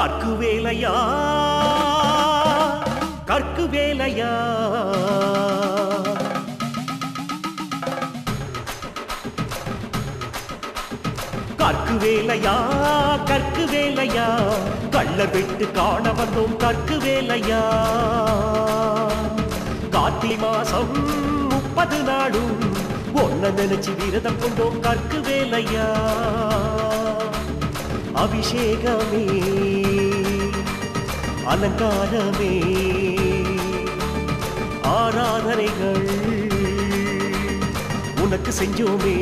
கற்கு வேலையா கற்கு வேலையா கற்கு வேலையா கற்கு வேலையா கள்ளர் விட்டு காண வந்தோம் கற்கு வேலையா கார்த்திகை மாசம் முப்பது நாளும் ஒன்ன நினைச்சு விரதம் கொண்டோம் கற்கு வேலையா அபிஷேகமே அலங்காரமே ஆராதனைகள் உனக்கு செஞ்சோமே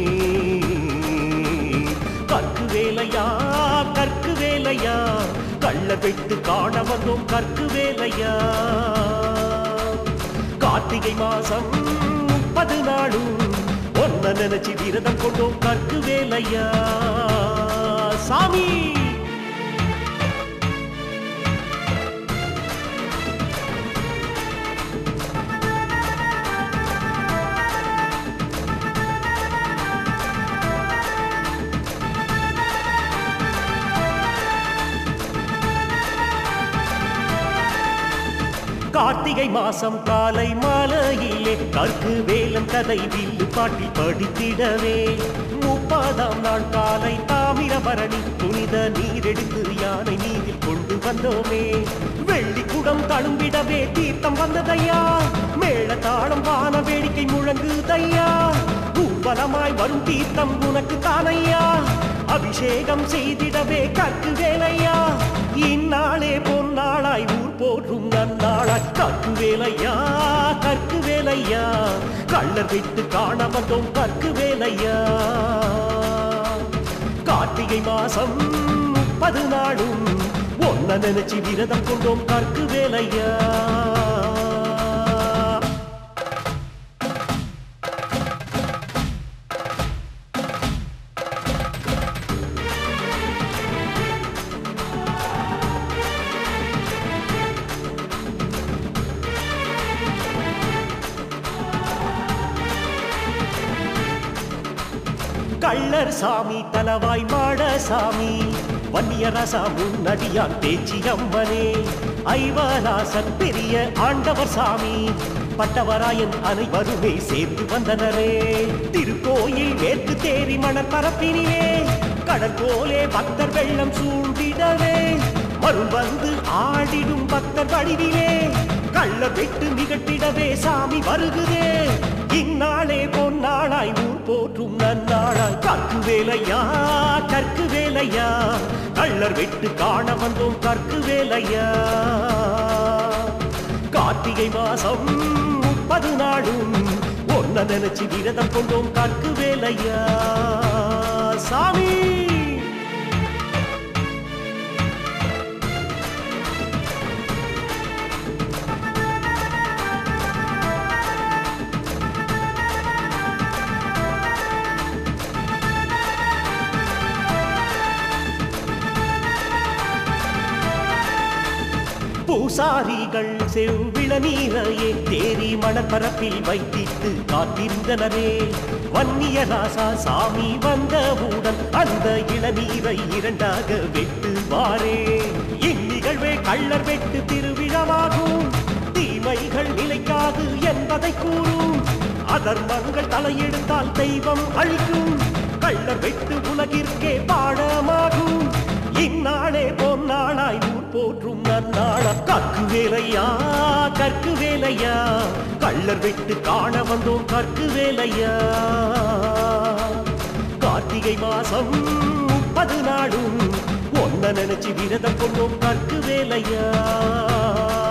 கற்கு வேலையா கற்கு வேலையா கள்ள வெட்டு காண வந்தோம் கற்கு வேலையா கார்த்திகை மாசம் முப்பது நாளும் ஒன்ன நினைச்சு விரதம் கொண்டோம் கற்கு வேலையா சாமி கார்த்திகை மாசம் காலை மாலையிலே கற்கு வேலன் கதை வில்லு பாட்டி படித்திடவே முப்பதாம் நாள் காலை தாமிரபரணி புனித நீரெடுத்து யானை நீரில் கொண்டு வந்தோமே வெள்ளி குடம் தழும்பிடவே தீர்த்தம் வந்ததையா மேள தாளம் வான வேடிக்கை முழங்குதையா ஊர்வலமாய் வரும் தீர்த்தம் உனக்கு தானையா அபிஷேகம் செய்திடவே கற்கு வேலையா இந்நாளே பொன்னாளாய் ஊர் போற்றும் நன்னாளாய் கற்கு வேலையா கற்கு வேலையா கள்ளர் விட்டு காண வந்தோம் கற்கு வேலையா கார்த்திகை மாசம் முப்பது நாளும் ஒன்ன நினைச்சு விரதம் கொண்டோம் கற்கு வேலையா கள்ளர் சாமி தலவாய் மாட சாமி வன்னியரசா முன்னடியான் பேச்சி அம்மனே ஐவராசன் பெரிய ஆண்டவர் சாமி பட்டவராயன் அனைவருமே சேர்த்து வந்தனரே திருக்கோயில் மேற்கு தேரி மணப்பரப்பினிலே கடற்கோலே பக்தர் வெள்ளம் சூழ்ந்திடவே மருள் வந்து ஆடிடும் பக்தர் வடிவிலே கள்ள விட்டு நிகட்டிடவே சாமி வருகுதே இந்நாளே பொன்னாளாய் ஊர் போற்றும் நன்னாளாய் கற்கு வேலையா கற்கு வேலையா கள்ளர் விட்டு காண வந்தோம் கற்கு வேலையா கார்த்திகை மாசம் முப்பது நாளும் ஒன்ன நினைச்சு விரதம் கொண்டோம் கற்கு வேலையா சாமி பூசாரிகள் செவ்விள நீரையே தேரி மணப்பரப்பில் வைத்திட்டு காத்திருந்தனரே வன்னிய ராசா சாமி வந்தவுடன் அந்த இளநீரை இரண்டாக வெட்டுவாரே இந்நிகழ்வே கள்ளர் வெட்டு திருவிழாவாகும் தீமைகள் நிலைக்காது என்பதை கூறும் அதர்மங்கள் தலையெடுத்தால் தெய்வம் அழிக்கும் கள்ளர் வெட்டு உலகிற்கே பாடமாகும் இந்நாளே பொன்னாளாய் ஊர் போற்றும் நன்னாள கற்கு வேலையா கற்கு வேலையா கள்ளர் விட்டு காண வந்தோம் கற்கு வேலையா கார்த்திகை மாசம் முப்பது நாளும் ஒன்ன நினைச்சு விரதம் கொண்டோம் கற்கு வேலையா